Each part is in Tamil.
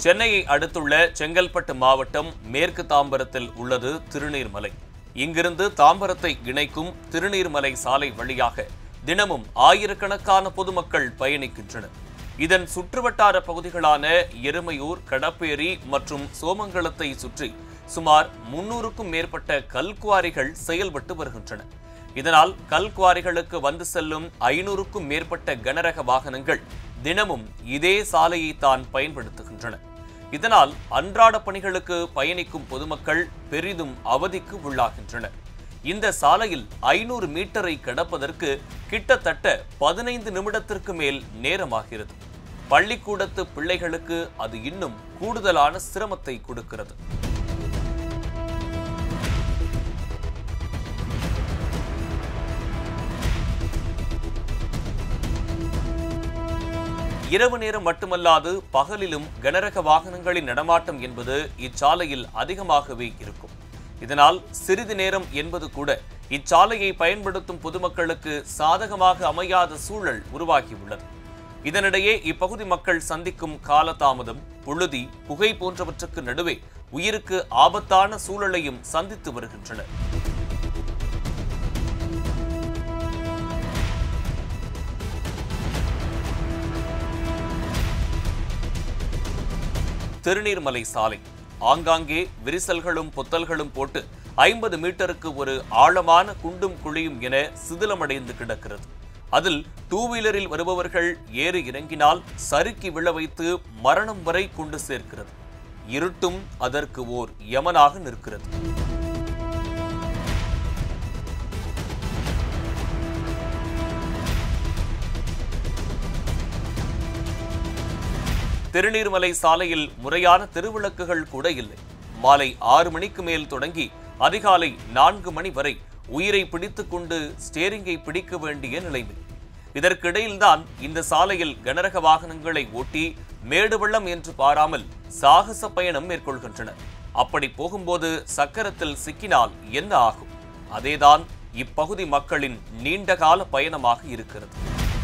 சென்னையை அடுத்துள்ள செங்கல்பட்டு மாவட்டம் மேற்கு தாம்பரத்தில் உள்ளது திருநீர்மலை இங்கிருந்து தாம்பரத்தை இணைக்கும் திருநீர்மலை சாலை வழியாக தினமும் ஆயிரக்கணக்கான பொதுமக்கள் பயணிக்கின்றனர் இதன் சுற்றுவட்டார பகுதிகளான எருமையூர் கடப்பேரி மற்றும் சோமங்கலத்தை சுற்றி சுமார் முன்னூறுக்கும் மேற்பட்ட கல்குவாரிகள் செயல்பட்டு வருகின்றன இதனால் கல்குவாரிகளுக்கு வந்து செல்லும் ஐநூறுக்கும் மேற்பட்ட கனரக வாகனங்கள் தினமும் இதே சாலையை தான் பயன்படுத்துகின்றன இதனால் அன்றாட பணிகளுக்கு பயணிக்கும் பொதுமக்கள் பெரிதும் அவதிக்கு உள்ளாகின்றனர் இந்த சாலையில் ஐநூறு மீட்டரை கடப்பதற்கு கிட்டத்தட்ட பதினைந்து நிமிடத்திற்கு மேல் நேரமாகிறது பள்ளிக்கூடத்து பிள்ளைகளுக்கு அது இன்னும் கூடுதலான சிரமத்தை கொடுக்கிறது இரவு நேரம் மட்டுமல்லாது பகலிலும் கனரக வாகனங்களின் நடமாட்டம் என்பது இச்சாலையில் அதிகமாகவே இருக்கும் இதனால் சிறிது நேரம் என்பது கூட இச்சாலையை பயன்படுத்தும் பொதுமக்களுக்கு சாதகமாக அமையாத சூழல் உருவாகியுள்ளது இதனிடையே இப்பகுதி மக்கள் சந்திக்கும் காலதாமதம் புழுதி புகை போன்றவற்றுக்கு நடுவே உயிருக்கு ஆபத்தான சூழலையும் சந்தித்து வருகின்றனர் திருநீர்மலை சாலை ஆங்காங்கே விரிசல்களும் பொத்தல்களும் போட்டு ஐம்பது மீட்டருக்கு ஒரு ஆழமான குண்டும் குழியும் என சிதிலமடைந்து கிடக்கிறது அதில் டூ வீலரில் வருபவர்கள் ஏறி இறங்கினால் சறுக்கி விழ வைத்து மரணம் வரை கொண்டு சேர்க்கிறது இருட்டும் அதற்கு ஓர் யமனாக நிற்கிறது திருநீர்மலை சாலையில் முறையான தெருவிளக்குகள் கூட இல்லை மாலை ஆறு மணிக்கு மேல் தொடங்கி அதிகாலை நான்கு மணி வரை உயிரை பிடித்துக் கொண்டு ஸ்டேரிங்கை பிடிக்க வேண்டிய நிலைமை இதற்கிடையில்தான் இந்த சாலையில் கனரக வாகனங்களை ஓட்டி மேடு வெள்ளம் என்று பாராமல் சாகச பயணம் மேற்கொள்கின்றனர் அப்படி போகும்போது சக்கரத்தில் சிக்கினால் என்ன ஆகும் அதேதான் இப்பகுதி மக்களின் நீண்டகால பயணமாக இருக்கிறது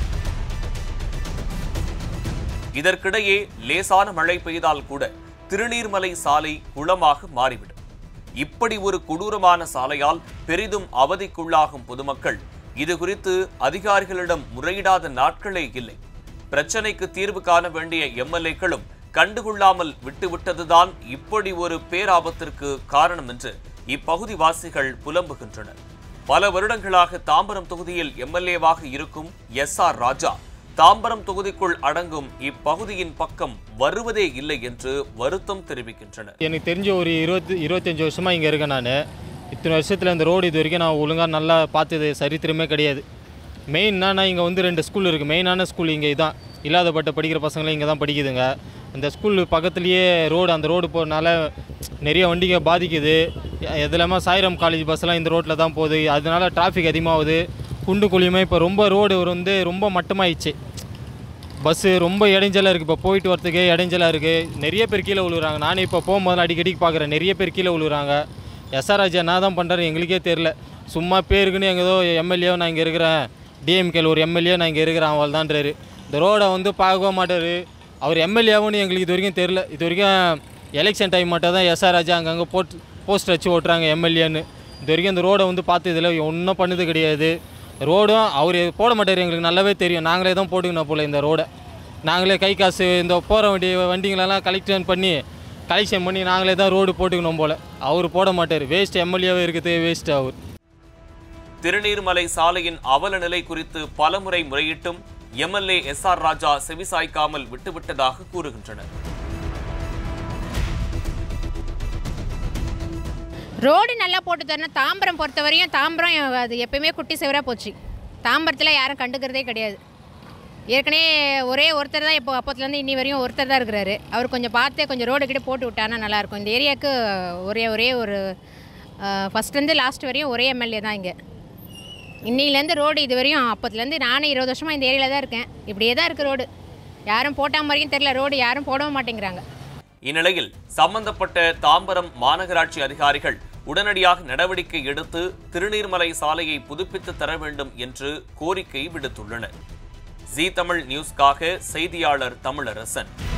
இதற்கிடையே லேசான மழை பெய்தால் கூட திருநீர்மலை சாலை குளமாக மாறிவிடும் இப்படி ஒரு கொடூரமான சாலையால் பெரிதும் அவதிக்குள்ளாகும் பொதுமக்கள் இது குறித்து அதிகாரிகளிடம் முறையிடாத நாட்களே இல்லை பிரச்சனைக்கு தீர்வு காண வேண்டிய எம்எல்ஏக்களும் கண்டுகொள்ளாமல் விட்டுவிட்டதுதான் இப்படி ஒரு பேராபத்திற்கு காரணம் என்று இப்பகுதி வாசிகள் புலம்புகின்றனர் பல வருடங்களாக தாம்பரம் தொகுதியில் எம்எல்ஏவாக இருக்கும் எஸ் ஆர் ராஜா தாம்பரம் தொகுதிக்குள் அடங்கும் இப்பகுதியின் பக்கம் வருவதே இல்லை என்று வருத்தம் தெரிவிக்கின்றனர் எனக்கு தெரிஞ்ச ஒரு இருபத்தி இருபத்தஞ்சி வருஷமாக இங்கே இருக்கேன் நான் இத்தனை வருஷத்தில் இந்த ரோடு இது வரைக்கும் நான் ஒழுங்காக நல்லா பார்த்தது சரித்திரமே கிடையாது மெயின்னா இங்கே வந்து ரெண்டு ஸ்கூல் இருக்குது மெயினான ஸ்கூல் இங்கே இதான் இல்லாதப்பட்ட படிக்கிற பசங்களும் இங்கே தான் படிக்குதுங்க அந்த ஸ்கூல் பக்கத்துலேயே ரோடு அந்த ரோடு போகிறனால நிறைய வண்டிங்க பாதிக்குது அது இல்லாமல் சாய்ராம் காலேஜ் பஸ்ஸெல்லாம் இந்த ரோட்டில் தான் போகுது அதனால டிராஃபிக் அதிகமாகுது குண்டு குழியுமே இப்போ ரொம்ப ரோடு வந்து ரொம்ப மட்டமாயிடுச்சு பஸ்ஸு ரொம்ப இடைஞ்சலாக இருக்குது இப்போ போயிட்டு வரத்துக்கு இடைஞ்சலாக இருக்குது நிறைய பேர் கீழே விழுகுறாங்க நானே இப்போ போகும்போது அடிக்கடி பார்க்குறேன் நிறைய பேர் கீழே விழுகுறாங்க எஸ்ஆர்ஆஜி என்ன தான் பண்ணுறாரு எங்களுக்கே தெரில சும்மா பேருக்குன்னு எங்கள் ஏதோ எம்எல்ஏ நான் இங்கே இருக்கிறேன் டிஎம்கேல ஒரு எம்எல்ஏ நான் இங்கே இருக்கிறேன் அவள் தான்றாரு இந்த ரோடை வந்து பார்க்கவே மாட்டார் அவர் எம்எல்ஏவுன்னு எங்களுக்கு இது வரைக்கும் தெரில இது வரைக்கும் எலெக்ஷன் டைம் மட்டும் தான் எஸ்ஆர்ஆஜி அங்கங்கே போட் போஸ்ட் வச்சு ஓட்டுறாங்க எம்எல்ஏன்னு இது வரைக்கும் இந்த ரோடை வந்து பார்த்ததில்ல ஒன்றும் பண்ணது கிடையாது ரோடும் அவர் போட மாட்டார் எங்களுக்கு நல்லாவே தெரியும் நாங்களே தான் போட்டுக்கணும் போல் இந்த ரோடை நாங்களே கை காசு இந்த போகிற வண்டி வண்டிங்களெல்லாம் கலெக்ஷன் பண்ணி கலெக்ஷன் பண்ணி நாங்களே தான் ரோடு போட்டுக்கணும் போல் அவர் போட மாட்டார் வேஸ்ட் எம்எல்ஏவே இருக்குது வேஸ்ட் அவர் திருநீர்மலை சாலையின் அவல நிலை குறித்து பலமுறை முறையிட்டும் எம்எல்ஏ எஸ் ஆர் ராஜா செவிசாய்க்காமல் விட்டுவிட்டதாக கூறுகின்றனர் ரோடு நல்லா போட்டு தரணும் தாம்பரம் பொறுத்த வரையும் தாம்பரம் அது எப்பயுமே குட்டி சிவராக போச்சு தாம்பரத்தில் யாரும் கண்டுக்கிறதே கிடையாது ஏற்கனவே ஒரே ஒருத்தர் தான் இப்போ அப்போத்துலேருந்து இன்னி வரையும் ஒருத்தர் தான் இருக்கிறாரு அவர் கொஞ்சம் பார்த்து கொஞ்சம் ரோடு கிட்ட போட்டு விட்டானா நல்லாயிருக்கும் இந்த ஏரியாவுக்கு ஒரே ஒரே ஒரு ஃபஸ்ட்லேருந்து லாஸ்ட் வரையும் ஒரே எம்எல்ஏ தான் இங்கே இன்னிலேருந்து ரோடு இது வரையும் அப்போத்துலேருந்து நானும் இருபது வருஷமாக இந்த ஏரியாவில் தான் இருக்கேன் இப்படியே தான் இருக்குது ரோடு யாரும் போட்டால் மாதிரியும் தெரில ரோடு யாரும் போடவும் மாட்டேங்கிறாங்க இந்நிலையில் சம்பந்தப்பட்ட தாம்பரம் மாநகராட்சி அதிகாரிகள் உடனடியாக நடவடிக்கை எடுத்து திருநீர்மலை சாலையை புதுப்பித்து தர வேண்டும் என்று கோரிக்கை விடுத்துள்ளனர் ஜி தமிழ் நியூஸ்க்காக செய்தியாளர் தமிழரசன்